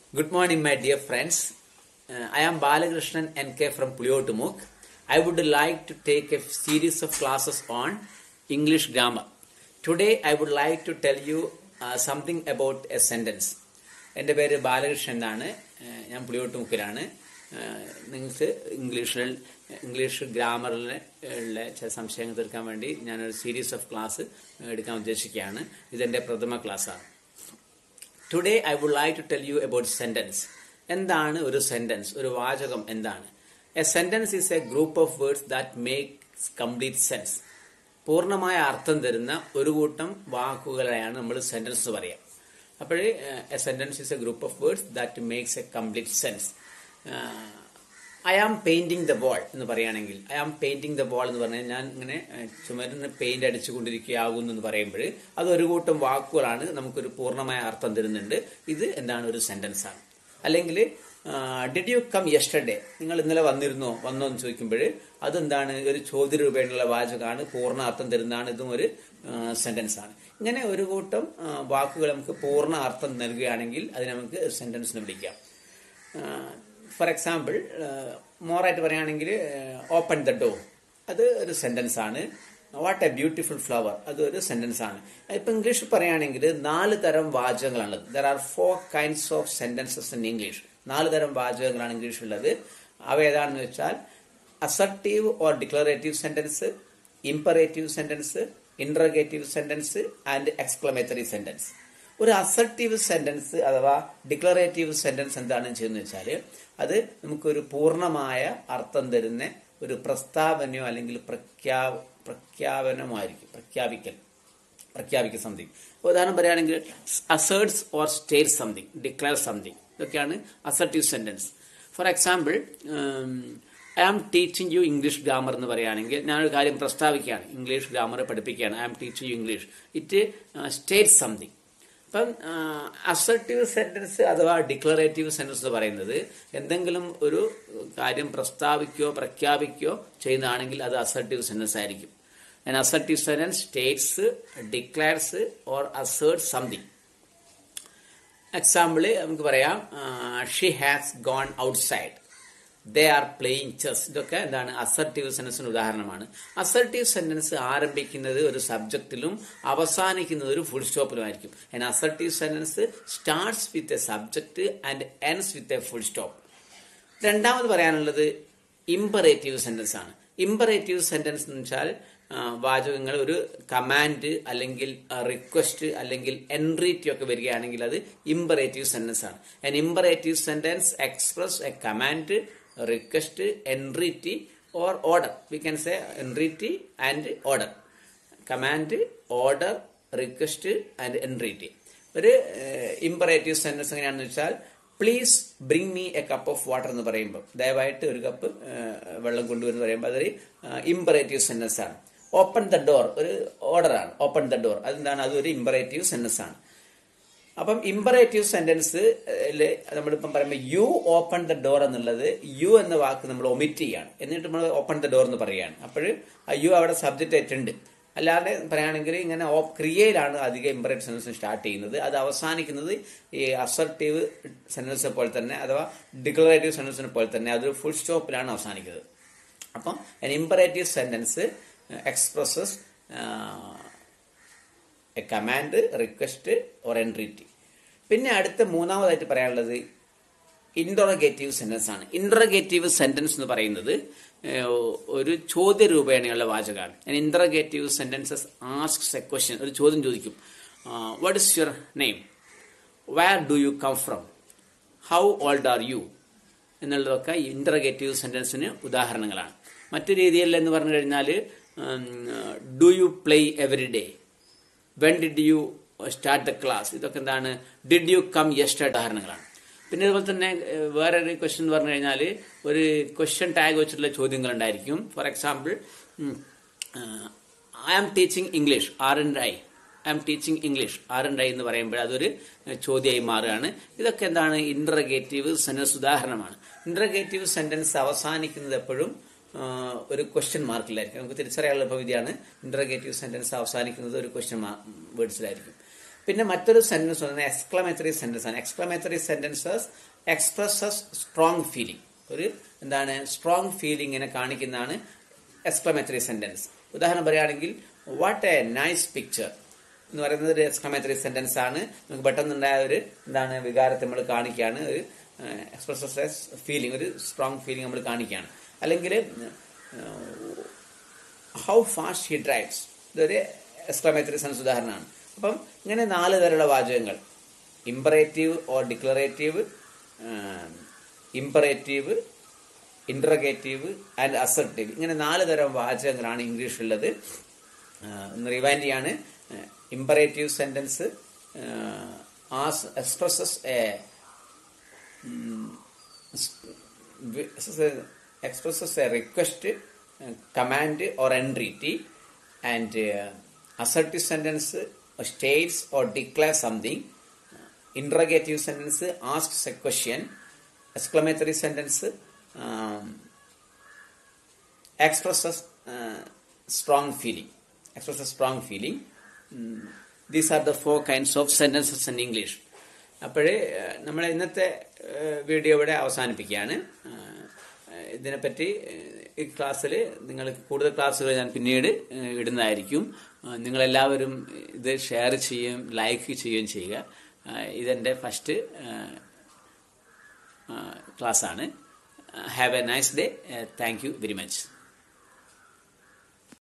Good morning, my dear friends. Uh, I am Balakrishnan NK from Puliyotumuk. I would like to take a series of classes on English grammar. Today, I would like to tell you uh, something about a sentence. എൻ്റെ പേര് ബാലകൃഷ്ണൻ എന്നാണ് ഏഹ് ഞാൻ പുളിയോട്ടുമുക്കിലാണ് ഏഹ് നിങ്ങൾക്ക് ഇംഗ്ലീഷിൽ English ഗ്രാമറിലെ ഉള്ള ചില സംശയങ്ങൾ തീർക്കാൻ വേണ്ടി ഞാനൊരു സീരീസ് ഓഫ് ക്ലാസ് എടുക്കാൻ ഉദ്ദേശിക്കുകയാണ് ഇതെൻ്റെ പ്രഥമ ക്ലാസ്സാണ് today I would like to tell you about sentence എന്താണ് ഒരു സെന്റൻസ് ഒരു വാചകം എന്താണ് a sentence is a group of words that makes complete sense പൂർണ്ണമായ അർത്ഥം തരുന്ന ഒരു കൂട്ടം വാക്കുകളെയാണ് നമ്മൾ സെന്റൻസ് എന്ന് പറയാം അപ്പോൾ a sentence is a group of words that makes a complete sense I am painting the wall എന്ന് പറയുകയാണെങ്കിൽ I am painting the wall എന്ന് പറഞ്ഞാൽ ഞാൻ ഇങ്ങനെ ഏഹ്, ചുമരിന് പെയിന്റ് അടിച്ചുകൊണ്ടിരിക്കുകയാകുന്നു എന്ന് പറയുമ്പോൾ അത് ഒരു കൂട്ടം വാക്കുകളാണ് നമുക്കൊരു പൂർണ്ണമായ അർത്ഥം തരുന്നുണ്ട് ഇത് എന്താണ് ഒരു സെന്റൻസ് ആണ് അല്ലെങ്കിൽ ഡിഡ് യു കം യെസ്റ്റർഡേ നിങ്ങൾ ഇന്നലെ വന്നിരുന്നോ വന്നോ എന്ന് ചോദിക്കുമ്പോൾ അതെന്താണ് ഒരു ചോദ്യ രൂപേണയുള്ള വാചകമാണ് പൂർണ്ണ അർത്ഥം തരുന്നതാണ് ഇതും ഒരു സെന്റൻസ് ആണ് ഇങ്ങനെ ഒരു കൂട്ടം ആ, വാക്കുകൾ നമുക്ക് പൂർണ്ണ അർത്ഥം നൽകുകയാണെങ്കിൽ അതിനെ നമുക്ക് സെന്റൻസ് എന്ന് വിളിക്കാം ഫോർ എക്സാമ്പിൾ മോറായിട്ട് പറയുകയാണെങ്കിൽ ഓപ്പൺ ദ ഡോർ അത് ഒരു സെന്റൻസ് ആണ് വാട്ട് എ ബ്യൂട്ടിഫുൾ ഫ്ലവർ അത് ഒരു സെന്റൻസ് ആണ് ഇപ്പൊ ഇംഗ്ലീഷ് പറയുകയാണെങ്കിൽ നാല് തരം വാചകങ്ങളാണുള്ളത് there are four kinds of sentences in English നാല് തരം വാചകങ്ങളാണ് ഇംഗ്ലീഷിലുള്ളത് അവ ഏതാണെന്ന് വെച്ചാൽ assertive or declarative sentence imperative sentence interrogative sentence and exclamatory sentence ഒരു അസർട്ടീവ് സെന്റൻസ് അഥവാ ഡിക്ലറേറ്റീവ് സെന്റൻസ് എന്താണ് ചെയ്യുന്നത് വെച്ചാൽ അത് നമുക്കൊരു പൂർണ്ണമായ അർത്ഥം തരുന്ന ഒരു പ്രസ്താവനയോ അല്ലെങ്കിൽ പ്രഖ്യാ പ്രഖ്യാപനമായിരിക്കും പ്രഖ്യാപിക്കൽ പ്രഖ്യാപിക്കുക സംതിങ് ഉദാഹരണം പറയുകയാണെങ്കിൽ asserts or state something declare something ഇതൊക്കെയാണ് assertive sentence for example I am teaching you English grammar എന്ന് പറയുകയാണെങ്കിൽ ഞാനൊരു കാര്യം പ്രസ്താവിക്കുകയാണ് ഇംഗ്ലീഷ് ഗ്രാമർ പഠിപ്പിക്കുകയാണ് I am teaching you English it state something അപ്പം അസർട്ടീവ് സെന്റൻസ് അഥവാ ഡിക്ലറേറ്റീവ് സെന്റൻസ് എന്ന് പറയുന്നത് എന്തെങ്കിലും ഒരു കാര്യം പ്രസ്താവിക്കുകയോ പ്രഖ്യാപിക്കുകയോ ചെയ്യുന്നതാണെങ്കിൽ അത് അസർട്ടീവ് സെന്റൻസ് ആയിരിക്കും An assertive sentence states, declares, or asserts something. Example നമുക്ക് പറയാം she has gone outside they are playing chess ഇതൊക്കെ എന്താണ് അസർട്ടീവ് സെന്റൻസിന് ഉദാഹരണമാണ് അസർട്ടീവ് സെന്റൻസ് ആരംഭിക്കുന്നത് ഒരു സബ്ജക്റ്റിലും അവസാനിക്കുന്നത് ഒരു ഫുൾ സ്റ്റോപ്പിലുമായിരിക്കും and assertive sentence starts with a subject and ends with a full stop രണ്ടാമത് പറയാനുള്ളത് ഇമ്പറേറ്റീവ് സെന്റൻസ് ആണ് ഇമ്പറേറ്റീവ് സെന്റൻസ് എന്ന് വെച്ചാൽ ആ, വാചകങ്ങൾ ഒരു കമാൻഡ് അല്ലെങ്കിൽ റിക്വസ്റ്റ് അല്ലെങ്കിൽ എൻട്രീറ്റി ഒക്കെ വരികയാണെങ്കിൽ അത് ഇമ്പറേറ്റീവ് സെന്റൻസ് ആണ് an imperative sentence express a command request entreaty or order we can say entreaty and order command order request and entreaty ഒരു ഇമ്പറേറ്റീവ് സെന്റൻസ് എങ്ങനെയാണെന്ന് വെച്ചാൽ please bring me a cup of water എന്ന് പറയുമ്പോൾ ദയവായിട്ട് ഒരു cup വെള്ളം കൊണ്ടുവരുന്ന പറയുമ്പോൾ അതൊരു ഇമ്പറേറ്റീവ് സെന്റൻസ് ആണ് ഓപ്പൺ ദ ഡോർ ഒരു ഓർഡറാണ് ഓപ്പൺ ദ ഡോർ അതെന്താണ് അതൊരു ഇമ്പറേറ്റീവ് സെന്റൻസ് ആണ് അപ്പം ഇമ്പറേറ്റീവ് സെന്റൻസ് നമ്മളിപ്പം പറയുമ്പോൾ യു ഓപ്പൺ ദ ഡോർ എന്നുള്ളത് യു എന്ന വാക്ക് നമ്മൾ ഒമിറ്റ് ചെയ്യാണ് എന്നിട്ട് നമ്മൾ ഓപ്പൺ ദ ഡോർ എന്ന് പറയുകയാണ് അപ്പോൾ യു അവിടെ സബ്ജക്റ്റ് ആയിട്ടുണ്ട് അല്ലാതെ പറയുകയാണെങ്കിൽ ഇങ്ങനെ ഓ- ക്രിയയിലാണ് അധികം ഇമ്പറേറ്റീവ് സെന്റൻസ് സ്റ്റാർട്ട് ചെയ്യുന്നത് അത് അവസാനിക്കുന്നത് ഈ അസർട്ടീവ് സെന്റൻസ് പോലെ തന്നെ അഥവാ ഡിക്ലറേറ്റീവ് സെന്റൻസിനെ പോലെ തന്നെ അതൊരു ഫുൾ സ്റ്റോപ്പിലാണ് അവസാനിക്കുന്നത് അപ്പം imperative sentence expresses a command request or entreaty പിന്നെ അടുത്ത മൂന്നാമതായിട്ട് പറയാനുള്ളത് ഇൻട്രോഗേറ്റീവ് സെന്റൻസ് ആണ് ഇൻട്രോഗേറ്റീവ് സെന്റൻസ് എന്ന് പറയുന്നത് ഏഹ്, ഒരു ചോദ്യ രൂപേണയുള്ള വാചകമാണ് interrogative sentences asks a question ഒരു ചോദ്യം ചോദിക്കും what is your name where do you come from how old are you എന്നുള്ളതൊക്കെ ഇൻട്രഗേറ്റീവ് സെന്റൻസിന് ഉദാഹരണങ്ങളാണ് മറ്റു രീതിയിൽ എന്ന് പറഞ്ഞു കഴിഞ്ഞാൽ do you play every day when did you start the class ഇതൊക്കെ എന്താണ് ഡിഡ് യു കം യെസ്റ്റർ ഉദാഹരണങ്ങളാണ് പിന്നെ അതുപോലെ തന്നെ ഏഹ്, വേറൊരു ക്വസ്റ്റ്യൻ എന്ന് പറഞ്ഞു കഴിഞ്ഞാൽ ഒരു ക്വസ്റ്റ്യൻ ടാഗ് വെച്ചിട്ടുള്ള ചോദ്യങ്ങൾ ഉണ്ടായിരിക്കും for example I am teaching English aren't I I am teaching English aren't I എന്ന് പറയുമ്പോൾ അതൊരു ഏഹ്, ചോദ്യമായി മാറുകയാണ് ഇതൊക്കെ എന്താണ് ഇന്റർഗേറ്റീവ് സെന്റൻസ് ഉദാഹരണമാണ് ഇന്റർഗേറ്റീവ് സെന്റൻസ് അവസാനിക്കുന്നത് എപ്പോഴും ആ, ഒരു ക്വസ്റ്റ്യൻ മാർക്കിലായിരിക്കും നമുക്ക് തിരിച്ചറിയാനുള്ള വിദ്യയാണ് ഇന്റർഗേറ്റീവ് സെന്റൻസ് അവസാനിക്കുന്നത് ഒരു ക്വസ്റ്റ്യൻ വേർഡ്സിലായിരിക്കും പിന്നെ മറ്റൊരു സെന്റൻസ് പറയുന്നത് എക്സ്ക്ലമേറ്ററി സെന്റൻസ് ആണ് exclamatory sentences expresses strong feeling ഒരു എന്താണ് സ്ട്രോങ് ഫീലിംഗിനെ കാണിക്കുന്നതാണ് എക്സ്ക്ലമേറ്ററി സെന്റൻസ് ഉദാഹരണം പറയുകയാണെങ്കിൽ വാട്ട് എ നൈസ് പിക്ചർ എന്ന് പറയുന്നത് ഒരു എക്സ്ക്ലമേറ്ററി സെന്റൻസ് ആണ് നമുക്ക് പെട്ടെന്നുണ്ടായ ഒരു എന്താണ് വികാരത്തെ നമ്മൾ കാണിക്കുകയാണ് ഒരു എക്സ്പ്രസസ് ഫീലിംഗ് ഒരു സ്ട്രോങ് ഫീലിംഗ് നമ്മൾ കാണിക്കുകയാണ് അല്ലെങ്കിൽ ഹൗ ഫാസ്റ്റ് ഹി ഡ്രൈവ്സ് ഇതൊരു എക്സ്ക്ലമേറ്ററി സെൻസ് ഉദാഹരണമാണ് അപ്പം ഇങ്ങനെ നാല് തരമുള്ള വാചകങ്ങൾ imperative or declarative imperative interrogative and assertive ഇങ്ങനെ നാല് തരം വാചകങ്ങളാണ് ഇംഗ്ലീഷിലുള്ളത് റിവൈൻഡ് ചെയ്യാണ് imperative sentence as expresses a expresses a request, uh, command, or entreaty, and uh, assertive sentence uh, states or declares something. Interrogative sentence asks a question. Exclamatory sentence um, expresses uh, strong feeling. Expresses strong feeling. Mm, these are the four kinds of sentences in English. അപ്പോഴേ നമ്മൾ ഇന്നത്തെ video ഇവിടെ അവസാനിപ്പിക്കുകയാണ് ഇതിനെപ്പറ്റി ഈ ക്ലാസ്സിൽ നിങ്ങൾ കൂടുതൽ ക്ലാസ്സുകൾ ഞാൻ പിന്നീട് ഇടുന്നതായിരിക്കും നിങ്ങളെല്ലാവരും ഇത് ഷെയർ ചെയ്യുകയും ലൈക്ക് ചെയ്യുകയും ചെയ്യുക ഇതെൻ്റെ ഫസ്റ്റ് ക്ലാസ്സാണ് have a nice day thank you very much